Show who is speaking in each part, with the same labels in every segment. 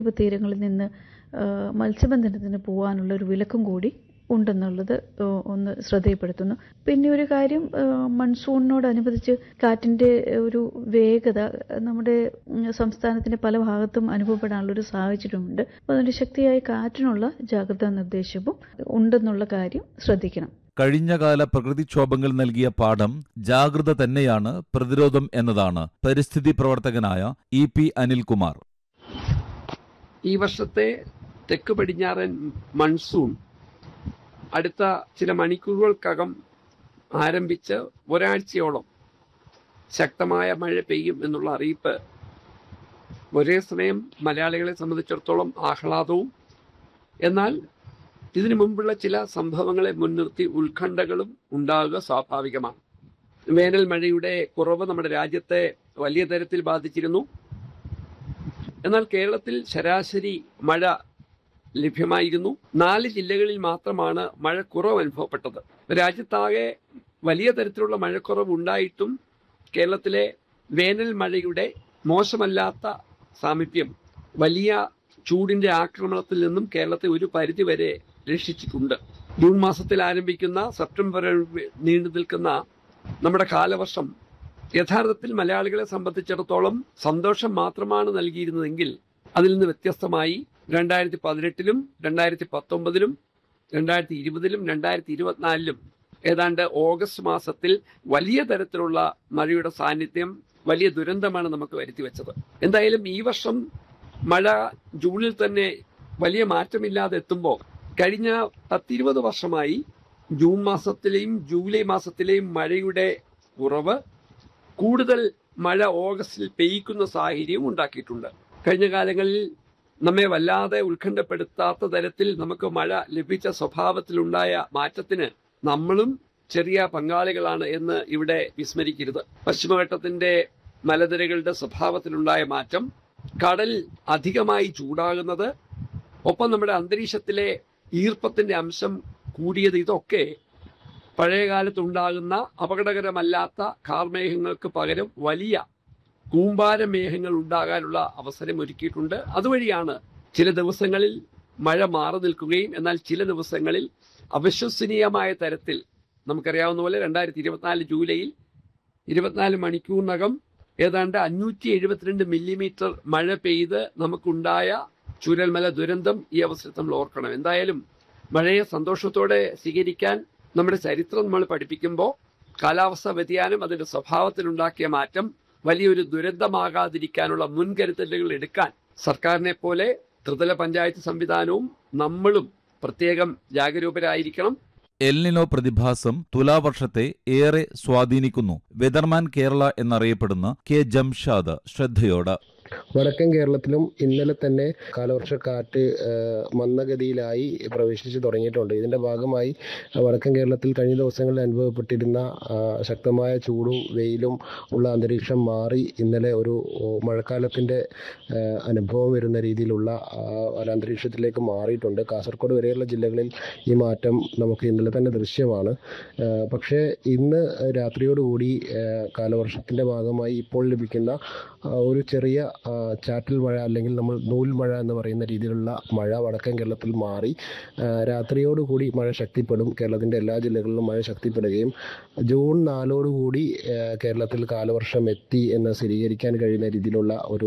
Speaker 1: തീരങ്ങളിൽ നിന്ന് മത്സ്യബന്ധനത്തിന് പോകാനുള്ള ഒരു വിലക്കും കൂടി ഉണ്ടെന്നുള്ളത് ഒന്ന് ശ്രദ്ധയിൽപ്പെടുത്തുന്നു പിന്നെ ഒരു കാര്യം മൺസൂണിനോടനുബന്ധിച്ച് കാറ്റിൻ്റെ ഒരു വേഗത നമ്മുടെ സംസ്ഥാനത്തിന്റെ പല ഭാഗത്തും അനുഭവപ്പെടാനുള്ള ഒരു സാഹചര്യമുണ്ട് അപ്പോൾ അതിൻ്റെ ശക്തിയായ കാറ്റിനുള്ള ജാഗ്രതാ നിർദ്ദേശവും ഉണ്ടെന്നുള്ള കാര്യം ശ്രദ്ധിക്കണം
Speaker 2: കഴിഞ്ഞകാല പ്രകൃതിക്ഷോഭങ്ങൾ നൽകിയ പാഠം ജാഗ്രത തന്നെയാണ് പ്രതിരോധം എന്നതാണ് പരിസ്ഥിതി പ്രവർത്തകനായ ഇ പി അനിൽകുമാർ
Speaker 3: ഈ വർഷത്തെ തെക്ക് പടിഞ്ഞാറൻ മൺസൂൺ അടുത്ത ചില മണിക്കൂറുകൾക്കകം ആരംഭിച്ച് ഒരാഴ്ചയോളം ശക്തമായ മഴ പെയ്യും എന്നുള്ള അറിയിപ്പ് ഒരേ സമയം മലയാളികളെ സംബന്ധിച്ചിടത്തോളം ആഹ്ലാദവും എന്നാൽ ഇതിനു മുമ്പുള്ള ചില സംഭവങ്ങളെ മുൻനിർത്തി ഉത്കണ്ഠകളും ഉണ്ടാകുക സ്വാഭാവികമാണ് വേനൽ മഴയുടെ കുറവ് നമ്മുടെ രാജ്യത്തെ വലിയ തരത്തിൽ ബാധിച്ചിരുന്നു എന്നാൽ കേരളത്തിൽ ശരാശരി മഴ ലഭ്യമായിരുന്നു നാല് ജില്ലകളിൽ മാത്രമാണ് മഴ കുറവ് അനുഭവപ്പെട്ടത് രാജ്യത്താകെ വലിയ തരത്തിലുള്ള മഴക്കുറവ് ഉണ്ടായിട്ടും കേരളത്തിലെ വേനൽ മഴയുടെ മോശമല്ലാത്ത സാമീപ്യം വലിയ ചൂടിന്റെ ആക്രമണത്തിൽ നിന്നും കേരളത്തെ ഒരു പരിധിവരെ രക്ഷിച്ചിട്ടുണ്ട് ജൂൺ മാസത്തിൽ ആരംഭിക്കുന്ന സെപ്റ്റംബർ നീണ്ടു നിൽക്കുന്ന നമ്മുടെ കാലവർഷം യഥാർത്ഥത്തിൽ മലയാളികളെ സംബന്ധിച്ചിടത്തോളം സന്തോഷം മാത്രമാണ് നൽകിയിരുന്നതെങ്കിൽ അതിൽ നിന്ന് വ്യത്യസ്തമായി രണ്ടായിരത്തി പതിനെട്ടിലും രണ്ടായിരത്തി പത്തൊമ്പതിലും രണ്ടായിരത്തി ഇരുപതിലും രണ്ടായിരത്തി ഇരുപത്തിനാലിലും ഏതാണ്ട് ഓഗസ്റ്റ് മാസത്തിൽ വലിയ തരത്തിലുള്ള മഴയുടെ സാന്നിധ്യം വലിയ ദുരന്തമാണ് നമുക്ക് വരുത്തി വെച്ചത് എന്തായാലും ഈ വർഷം മഴ ജൂണിൽ തന്നെ വലിയ മാറ്റമില്ലാതെ എത്തുമ്പോൾ കഴിഞ്ഞ പത്തിരുപത് വർഷമായി ജൂൺ മാസത്തിലെയും ജൂലൈ മാസത്തിലെയും മഴയുടെ കുറവ് കൂടുതൽ മഴ ഓഗസ്റ്റിൽ പെയ്യിക്കുന്ന സാഹചര്യം ഉണ്ടാക്കിയിട്ടുണ്ട് കഴിഞ്ഞ കാലങ്ങളിൽ നമ്മെ വല്ലാതെ ഉത്കണ്ഠപ്പെടുത്താത്ത തരത്തിൽ നമുക്ക് മഴ ലഭിച്ച സ്വഭാവത്തിലുണ്ടായ മാറ്റത്തിന് നമ്മളും ചെറിയ പങ്കാളികളാണ് എന്ന് ഇവിടെ വിസ്മരിക്കരുത് പശ്ചിമഘട്ടത്തിന്റെ മലനിരകളുടെ സ്വഭാവത്തിലുണ്ടായ മാറ്റം കടൽ അധികമായി ചൂടാകുന്നത് ഒപ്പം നമ്മുടെ അന്തരീക്ഷത്തിലെ ഈർപ്പത്തിന്റെ അംശം കൂടിയത് ഇതൊക്കെ പഴയകാലത്തുണ്ടാകുന്ന അപകടകരമല്ലാത്ത കാർമേഘങ്ങൾക്ക് പകരം വലിയ കൂമ്പാരമേഘങ്ങൾ ഉണ്ടാകാനുള്ള അവസരം ഒരുക്കിയിട്ടുണ്ട് അതുവഴിയാണ് ചില ദിവസങ്ങളിൽ മഴ മാറി നിൽക്കുകയും എന്നാൽ ചില ദിവസങ്ങളിൽ അവിശ്വസനീയമായ തരത്തിൽ നമുക്കറിയാവുന്ന പോലെ രണ്ടായിരത്തി ഇരുപത്തിനാല് ജൂലൈയിൽ ഇരുപത്തിനാല് മണിക്കൂറിനകം ഏതാണ്ട് അഞ്ഞൂറ്റി എഴുപത്തിരണ്ട് മില്ലിമീറ്റർ മഴ പെയ്ത് നമുക്കുണ്ടായ ചുരൽമല ദുരന്തം ഈ അവസരത്തിൽ നമ്മൾ ഓർക്കണം എന്തായാലും മഴയെ സന്തോഷത്തോടെ സ്വീകരിക്കാൻ നമ്മുടെ ചരിത്രം നമ്മൾ പഠിപ്പിക്കുമ്പോൾ കാലാവസ്ഥാ വ്യതിയാനം അതിന്റെ സ്വഭാവത്തിലുണ്ടാക്കിയ മാറ്റം വലിയൊരു ദുരന്തമാകാതിരിക്കാനുള്ള മുൻകരുതലുകൾ എടുക്കാൻ സർക്കാരിനെ പോലെ ത്രിതല പഞ്ചായത്ത് സംവിധാനവും നമ്മളും പ്രത്യേകം ജാഗരൂകരായിരിക്കണം
Speaker 2: എൽനിനോ പ്രതിഭാസം തുലാവർഷത്തെ ഏറെ സ്വാധീനിക്കുന്നു വെതർമാൻ കേരള എന്നറിയപ്പെടുന്ന കെ ജംഷാദ് ശ്രദ്ധയോട്
Speaker 4: വടക്കൻ കേരളത്തിലും ഇന്നലെ തന്നെ കാലവർഷക്കാറ്റ് മന്ദഗതിയിലായി പ്രവേശിച്ചു തുടങ്ങിയിട്ടുണ്ട് ഇതിൻ്റെ ഭാഗമായി വടക്കൻ കേരളത്തിൽ കഴിഞ്ഞ ദിവസങ്ങളിൽ അനുഭവപ്പെട്ടിരുന്ന ശക്തമായ ചൂടും വെയിലും ഉള്ള അന്തരീക്ഷം മാറി ഇന്നലെ ഒരു മഴക്കാലത്തിൻ്റെ അനുഭവം വരുന്ന രീതിയിലുള്ള ഒരു അന്തരീക്ഷത്തിലേക്ക് മാറിയിട്ടുണ്ട് കാസർഗോഡ് വരെയുള്ള ജില്ലകളിൽ ഈ മാറ്റം നമുക്ക് ഇന്നലെ തന്നെ ദൃശ്യമാണ് പക്ഷേ ഇന്ന് രാത്രിയോടുകൂടി കാലവർഷത്തിൻ്റെ ഭാഗമായി ഇപ്പോൾ ലഭിക്കുന്ന ഒരു ചെറിയ ചാറ്റൽ മഴ അല്ലെങ്കിൽ നമ്മൾ നൂൽ മഴ എന്ന് പറയുന്ന രീതിയിലുള്ള മഴ വടക്കൻ കേരളത്തിൽ മാറി രാത്രിയോടുകൂടി മഴ ശക്തിപ്പെടും കേരളത്തിൻ്റെ എല്ലാ ജില്ലകളിലും മഴ ശക്തിപ്പെടുകയും ജൂൺ നാലോടുകൂടി കേരളത്തിൽ കാലവർഷം എത്തി എന്ന് സ്ഥിരീകരിക്കാൻ കഴിയുന്ന രീതിയിലുള്ള ഒരു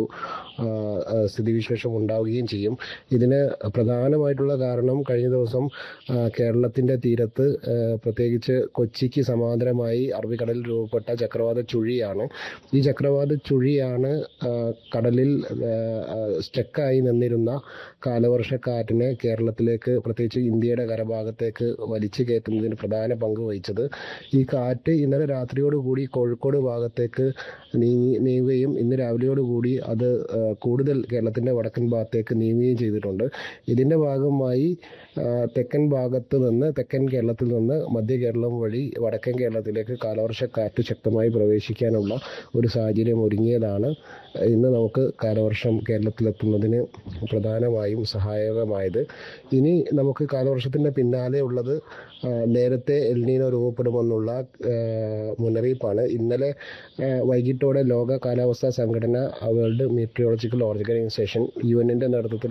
Speaker 4: സ്ഥിതിവിശേഷം ഉണ്ടാവുകയും ചെയ്യും ഇതിന് പ്രധാനമായിട്ടുള്ള കാരണം കഴിഞ്ഞ ദിവസം കേരളത്തിൻ്റെ തീരത്ത് പ്രത്യേകിച്ച് കൊച്ചിക്ക് സമാന്തരമായി അറബിക്കടലിൽ രൂപപ്പെട്ട ചക്രവാത ചുഴിയാണ് ഈ ചക്രവാത ചുഴിയാണ് കടലിൽ സ്റ്റക്കായി നിന്നിരുന്ന കാലവർഷക്കാറ്റിനെ കേരളത്തിലേക്ക് പ്രത്യേകിച്ച് ഇന്ത്യയുടെ കരഭാഗത്തേക്ക് വലിച്ചു കയറ്റുന്നതിന് പ്രധാന പങ്ക് വഹിച്ചത് ഈ കാറ്റ് ഇന്നലെ രാത്രിയോടുകൂടി കോഴിക്കോട് ഭാഗത്തേക്ക് നീങ്ങി നീങ്ങുകയും ഇന്ന് രാവിലെയോടുകൂടി അത് കൂടുതൽ കേരളത്തിൻ്റെ വടക്കൻ ഭാഗത്തേക്ക് നീങ്ങുകയും ചെയ്തിട്ടുണ്ട് ഇതിൻ്റെ ഭാഗമായി തെക്കൻ ഭാഗത്ത് നിന്ന് തെക്കൻ കേരളത്തിൽ നിന്ന് മധ്യ കേരളം വഴി വടക്കൻ കേരളത്തിലേക്ക് കാലവർഷക്കാറ്റ് ശക്തമായി പ്രവേശിക്കാനുള്ള ഒരു സാഹചര്യം ഒരുങ്ങിയതാണ് ഇന്ന് നമുക്ക് കാലവർഷം കേരളത്തിലെത്തുന്നതിന് പ്രധാനമായും സഹായകമായത് ഇനി നമുക്ക് കാലവർഷത്തിൻ്റെ പിന്നാലെ ഉള്ളത് നേരത്തെ എൽനീനോ രൂപപ്പെടുമെന്നുള്ള മുന്നറിയിപ്പാണ് ഇന്നലെ വൈകിട്ടോടെ ലോക കാലാവസ്ഥാ സംഘടന വേൾഡ് മീറ്റിയോളജിക്കൽ ഓർഗനൈസേഷൻ യു എന്നിൻ്റെ നേതൃത്വത്തിൽ